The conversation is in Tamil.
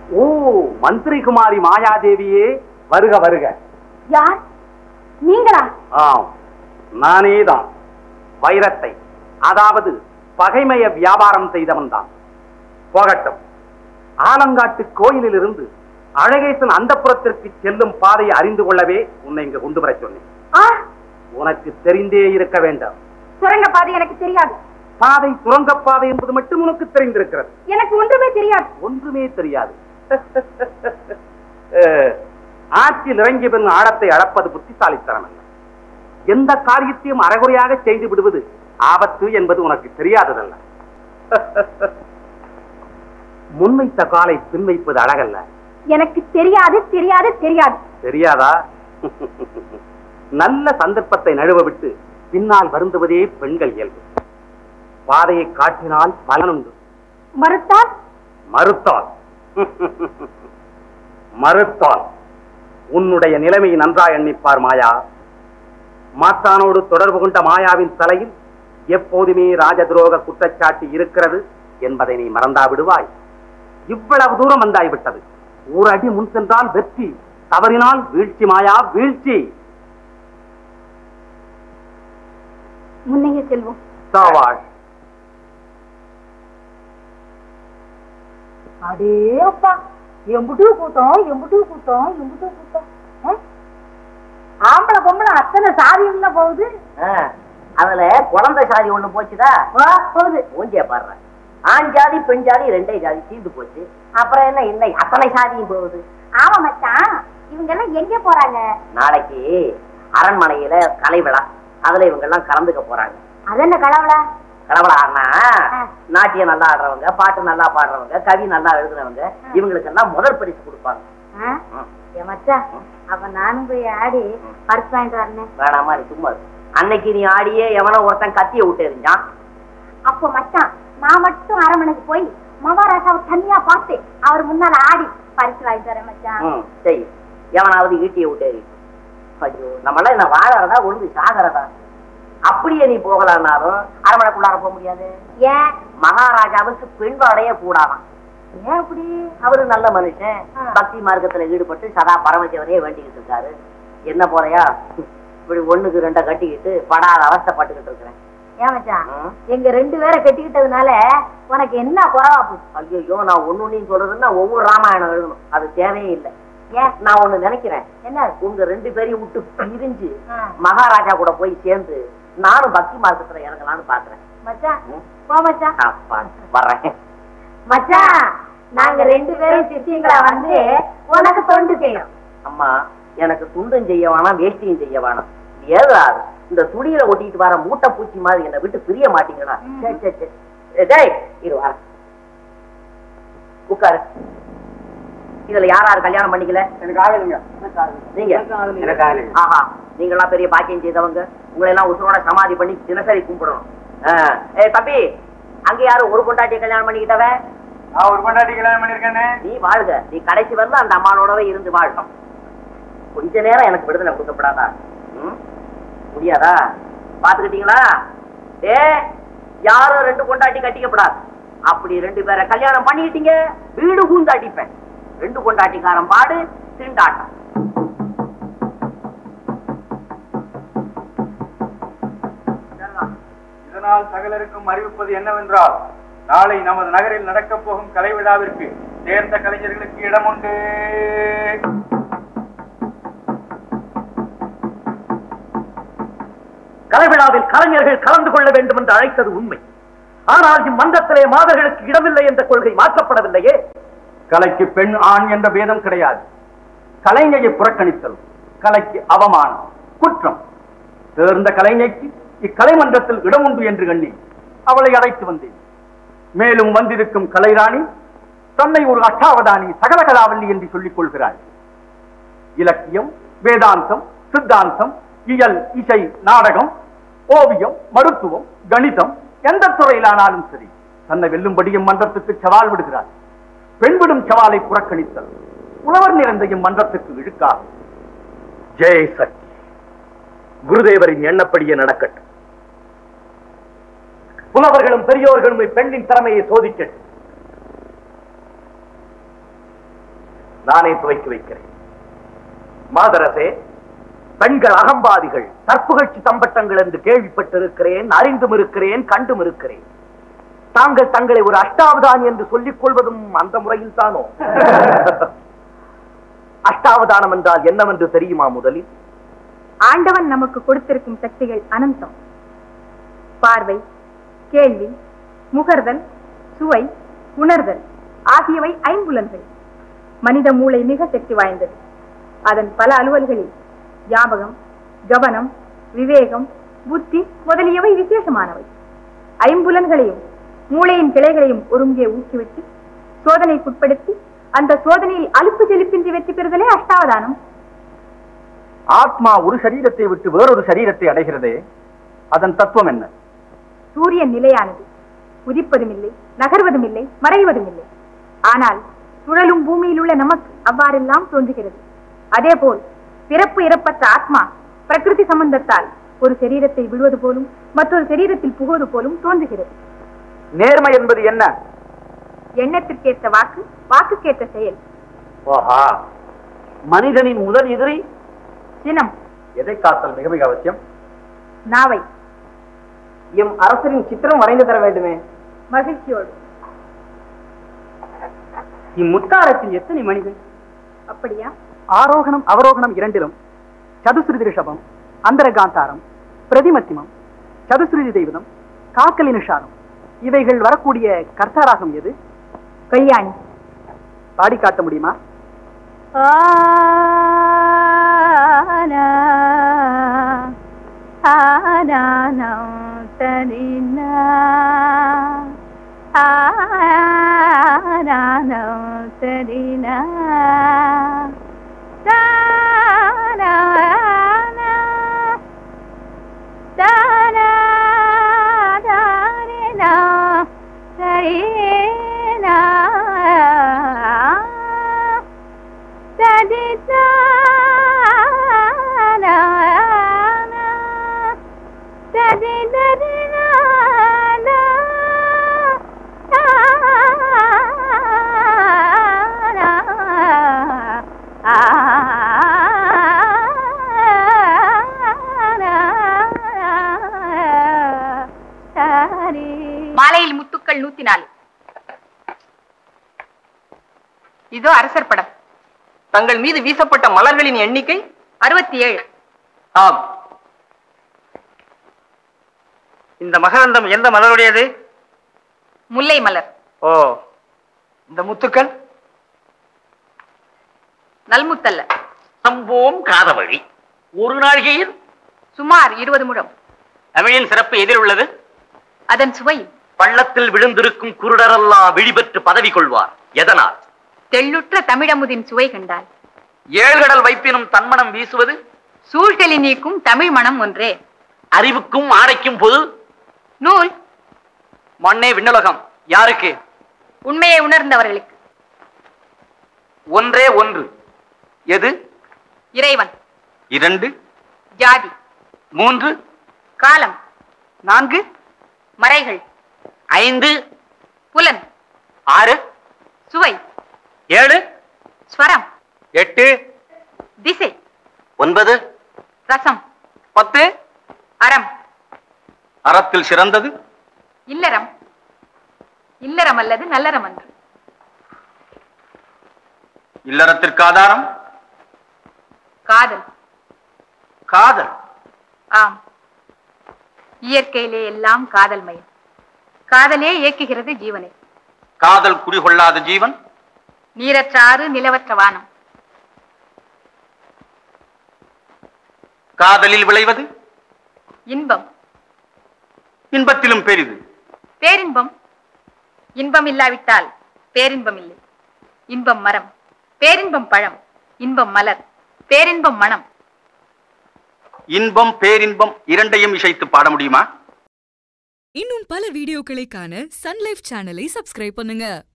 ஓ மந்திரி குமாரி மாயாதேவியே வருக வருக யார் நீங்களா ஆம் நானே தான் வைரத்தை அதாவது பகைமைய வியாபாரம் செய்தவன் தான் போகட்டும் ஆலங்காட்டு கோயிலில் இருந்து அழகேசன் அந்தப்புறத்திற்கு செல்லும் பாதையை அறிந்து கொள்ளவே உன்னை இங்கு கொண்டு வரச் சொன்னேன் ஆ உனக்கு தெரிந்தே இருக்க வேண்டாம் சுரங்க பாதை எனக்கு தெரியாது பாதை சுரங்கப்பாதை என்பது மட்டும் உனக்கு தெரிந்திருக்கிறது எனக்கு ஒன்றுமே தெரியாது ஒன்றுமே தெரியாது அஹ், ஆற்றில் இறங்கிய பின் ஆழத்தை அளப்பது புத்திசாலித்தனம் அல்ல எந்த காரியத்தையும் அறகுறையாக செய்து விடுவது ஆபத்து என்பது உனக்கு தெரியாததல்ல முன்வைத்த காலை பின் வைப்பது அழகல்ல எனக்கு தெரியாது தெரியாது தெரியாது தெரியாதா நல்ல சந்தர்ப்பத்தை நழுவ விட்டு பின்னால் வருந்துவதே பெண்கள் இயல்பு பாதையை காட்டினால் பலனுண்டு மறுத்தால் மறுத்தால் மறுத்தால் உன்னுடைய நிலைமையை நன்றாய் எண்ணிப்பார் மாயா மாத்தானோடு தொடர்பு கொண்ட மாயாவின் தலையில் எப்போதுமே ராஜதுரோக குற்றச்சாட்டு இருக்கிறது என்பதை நீ மறந்தா விடுவாய் இவ்வளவு தூரம் வந்தாய் விட்டது ஒரு அடி முன் சென்றால் வெற்றி தவறினால் வீழ்ச்சி மாயா வீழ்ச்சி முன்னையே செல்வோம் சாவாஷ் அடே அப்பா எம்புட்டு கூட்டம் எம்புட்டு கூட்டம் எம்புட்டு கூட்டம் ஆ? ஆம்பளை பொம்பளை அத்தனை சாதியம்ல போகுது அதுல குழந்தை சாதி ஒண்ணு போச்சுதா வா, போகுது மூஞ்சிய பாடுற ஆண் ஜாதி பெண் ஜாதி ரெண்டே ஜாதி தீர்ந்து போச்சு அப்புறம் என்ன இல்லை அத்தனை சாதியும் போகுது ஆமா மச்சான் இவங்க எல்லாம் எங்க போறாங்க நாளைக்கு அரண்மனையில கலை விழா அதுல இவங்க எல்லாம் கலந்துக்க போறாங்க அது என்ன கடவுளா கலவள ஆடினா ஆ. நாட்டியம் நல்லா ஆடுறவங்க பாட்டு நல்லா பாடுறவங்க கவி நல்லா எழுதுறவங்க இவங்களுக்கு எல்லாம் முதல் பரிசு கொடுப்பாங்க ம். ஏ மச்சான் அப்ப நானும் போய் ஆடி பரிசு வாங்கிட்டு வரேன் வேணாமா நீ சும்மா இரு. அன்னைக்கு நீ ஆடியே எவனோ ஒருத்தன் கத்திய விட்டு எறிஞ்சான் அப்போ மச்சான் நான் மட்டும் அரண்மனைக்கு போய் மகாராஜாவை தனியா பார்த்து அவர் முன்னால ஆடி பரிசு வாங்கிட்டு வரேன் மச்சான் ம், சரி எவனாவது ஈட்டிய விட்டு எறி ஐயோ நம்மளாம் என்ன வாழறதா ஒழுங்கு சாகிறதா அப்படியே நீ போகலான்னாலும் அரண்மனைக்குள்ளார போக முடியாது ஏன் மகாராஜாவுக்கு பெண் வாடையே கூடாதான் ஏன் அப்படி அவரு நல்ல மனுஷன் ஆ. பக்தி மார்க்கத்துல ஈடுபட்டு சதா பரமசிவனையே வேண்டிக்கிட்டு இருக்காரு என்ன போறையா இப்படி ஒண்ணுக்கு ரெண்ட கட்டிக்கிட்டு படாத அவஸ்தைப்பட்டுக்கிட்டு இருக்கிறேன் ஏன் மச்சான் ம். எங்க ரெண்டு பேரை கட்டிக்கிட்டதுனால உனக்கு என்ன குறவா போச்சு ஐயோ நான் ஒண்ணு ஒன்னையும் சொல்றதுன்னா ஒவ்வொரு ராமாயணம் எழுதணும் அது தேவையே இல்லை ஏன் நான் ஒண்ணு நினைக்கிறேன் என்ன உங்க ரெண்டு பேரையும் விட்டு பிரிஞ்சு ஆ. மகாராஜா கூட போய் சேர்ந்து நானும் பக்தி மார்க்கத்துல இறங்கலாம்னு பாக்குறேன் மச்சான் ம். போ மச்சான் அப்பா, வர்றேன் மச்சான் நாங்க ரெண்டு பேரும் சித்திங்களா வந்து உனக்கு தொண்டு செய்யும் அம்மா எனக்கு துண்டும் செய்ய வேணாம் வேஷ்டியும் செய்ய வேணாம் இது ஏதாவது இந்த துணியில ஒட்டிட்டு வர மூட்டை பூச்சி மாதிரி என்னை விட்டு பிரிய மாட்டீங்களா ம். சரி சரி சரி ஏ, டேய் இரு வர உட்காரு இதுல யார் யார் கல்யாணம் பண்ணிக்கல எனக்கு ஆகலைங்க நீங்க எனக்கு ஆகலைங்க ஆஹா நீங்களாம் பெரிய பாக்கியம் செய்தவங்க உங்களை எல்லாம் உசுரோட சமாதி பண்ணி தினசரி கும்பிடணும் ஆ. ஏய் தம்பி அங்க யாரும் ஒரு பொண்டாட்டிய கல்யாணம் பண்ணிக்கிட்டவ நான் ஒரு பொண்டாட்டி கல்யாணம் பண்ணிருக்கேனே நீ வாழ்க நீ கடைசி வரல அந்த அம்மானோடவே இருந்து வாழணும் கொஞ்ச நேரம் எனக்கு விடுதலை கொடுக்கப்படாதா ம்? முடியாதா பாத்துக்கிட்டீங்களா ஏ யாரும் ரெண்டு பொண்டாட்டி கட்டிக்கப்படாது அப்படி ரெண்டு பேரை கல்யாணம் பண்ணிக்கிட்டீங்க வீடு கூந்து அடிப்பேன் ரெண்டு பொண்டாட்டிக்காரன் பாடு திண்டாட்டம் இதனால் சகலருக்கும் அறிவிப்பது என்னவென்றால் நாளை நமது நகரில் நடக்கப் போகும் கலை விழாவிற்கு தேர்ந்த கலைஞர்களுக்கு இடம் உண்டு கலைவிழாவில் கலைஞர்கள் கலந்து கொள்ள வேண்டும் என்று அழைத்தது உண்மை ஆனால் இம்மன்றத்திலே மாதர்களுக்கு இடமில்லை என்ற கொள்கை மாற்றப்படவில்லையே கலைக்கு பெண் ஆண் என்ற பேதம் கிடையாது கலைஞரை புறக்கணித்தல் கலைக்கு அவமானம் குற்றம் தேர்ந்த கலைஞைக்கு இக்கலைமன்றத்தில் இடம் உண்டு என்று எண்ணி அவளை அழைத்து வந்தேன் மேலும் வந்திருக்கும் கலைராணி தன்னை ஒரு அஷ்டாவதானி சகலகலாவல்லி என்று சொல்லிக் கொள்கிறாள் இலக்கியம் வேதாந்தம் சித்தாந்தம் இயல் இசை நாடகம் ஓவியம் மருத்துவம் கணிதம் எந்த துறையிலானாலும் சரி தன்னை வெல்லும்படியும் மன்றத்துக்கு சவால் விடுகிறார் பெண் விடும் சவாலை புறக்கணித்தல் உழவர் நிறைந்த இம்மன்றத்துக்கு இழுக்கா ஜெய் சக்தி குருதேவரின் எண்ணப்படியே நடக்கட்டும் புலவர்களும் பெரியோர்களும் இப்பெண்ணின் திறமையை சோதிக்கட்டும் நானே துவக்கி வைக்கிறேன் மாதரசே பெண்கள் அகம்பாதிகள் தற்புகழ்ச்சி தம்பட்டங்கள் என்று கேள்விப்பட்டிருக்கிறேன் அறிந்தும் இருக்கிறேன் கண்டும் இருக்கிறேன் தாங்கள் தங்களை ஒரு அஷ்டாவதானி என்று சொல்லிக் கொள்வதும் அந்த முறையில் தானோ அஷ்டாவதானம் என்றால் என்னவென்று தெரியுமா முதலில் ஆண்டவன் நமக்கு கொடுத்திருக்கும் சக்திகள் அனந்தம் பார்வை கேள்வி முகர்தல் சுவை உணர்தல் ஆகியவை ஐம்புலன்கள் மனித மூளை மிக சக்தி வாய்ந்தது அதன் பல அலுவல்களில் ஞாபகம் கவனம் விவேகம் புத்தி முதலியவை விசேஷமானவை ஐம்புலன்களையும் மூளையின் கிளைகளையும் ஒருங்கே ஊக்கிவிட்டு சோதனைக்குட்படுத்தி அந்த சோதனையில் அலுப்பு செலுப்பின்றி வெற்றி பெறுதலே அஷ்டாவதானம் ஆத்மா ஒரு சரீரத்தை விட்டு வேறொரு சரீரத்தை அடைகிறதே அதன் தத்துவம் என்ன சூரியன் நிலையானது உதிப்பதும் இல்லை நகர்வதும் இல்லை மறைவதும் இல்லை ஆனால் சுழலும் பூமியில் உள்ள நமக்கு அவ்வாறெல்லாம் தோன்றுகிறது அதேபோல் பிறப்பு இறப்பற்ற ஆத்மா பிரகிருதி சம்பந்தத்தால் ஒரு சரீரத்தை விடுவது போலும் மற்றொரு சரீரத்தில் புகுவது போலும் தோன்றுகிறது நேர்மை என்பது என்ன எண்ணத்திற்கேற்ற வாக்கு வாக்குக்கேற்ற செயல் ஓஹா மனிதனின் முதல் எதிரி சினம் எதை காத்தல் மிக மிக அவசியம் நாவை எம் அரசரின் சித்திரம் வரைந்து தர வேண்டுமே மகிழ்ச்சியோடு இம்முத்தாரத்தில் எத்தனை மனிதன் அப்படியா ஆரோகணம் அவரோகணம் இரண்டிலும் சதுஸ்ருதி ரிஷபம் அந்தரகாந்தாரம் பிரதிமத்திமம் சதுஸ்ருதி தெய்வதம் காக்கலி நிஷாரம் இவைகள் வரக்கூடிய கர்த்தாராகம் எது கல்யாணி பாடி காட்ட முடியுமா மாலையில் முத்துக்கள் நூத்தி நாலு இதோ அரசர் படம் தங்கள் மீது வீசப்பட்ட மலர்களின் எண்ணிக்கை அறுபத்தி ஏழு ஆம் இந்த மகரந்தம் எந்த மலருடையது முல்லை மலர் ஓ இந்த முத்துக்கள் நல்முத்தல்ல சம்போம் காதவழி ஒரு நாழிகையில் சுமார் இருபது முழம் தமிழின் சிறப்பு எதில் உள்ளது அதன் சுவை பள்ளத்தில் விழுந்திருக்கும் குருடரெல்லாம் விழிபெற்று பதவி கொள்வார் எதனால் தெள்ளுற்ற தமிழமுதின் சுவை கண்டால் ஏழ்கடல் வைப்பினும் தன்மனம் வீசுவது சூழ்களி நீக்கும் தமிழ் மனம் ஒன்றே அறிவுக்கும் ஆடைக்கும் பொது நூல் மண்ணே விண்ணுலகம் யாருக்கு உண்மையை உணர்ந்தவர்களுக்கு ஒன்றே ஒன்று எது இறைவன் இரண்டு ஜாதி மூன்று காலம் நான்கு மறைகள் ஐந்து புலன் ஆறு சுவை ஏழு ஸ்வரம் எட்டு திசை ஒன்பது ரசம் பத்து அறம் அறத்தில் சிறந்தது இல்லறம் இல்லறம் அல்லது நல்லறம் அன்று இல்லறத்திற்கு ஆதாரம் காதல் காதல் ஆம் இயற்கையிலே எல்லாம் காதல் மயம் காதலே இயக்குகிறது ஜீவனை காதல் குடிகொள்ளாத ஜீவன் நீரற்ற ஆறு நிலவற்ற வானம் காதலில் விளைவது இன்பம் இன்பத்திலும் பெரிது பேரின்பம் இன்பம் இல்லாவிட்டால் பேரின்பம் இல்லை இன்பம் மரம் பேரின்பம் பழம் இன்பம் மலர் பேரின்பம் மனம் இன்பம் பேரின்பம் இரண்டையும் இசைத்து பாட முடியுமா இன்னும் பல வீடியோக்களை காண சன்லைஃப் சேனலை சப்ஸ்கிரைப் பண்ணுங்க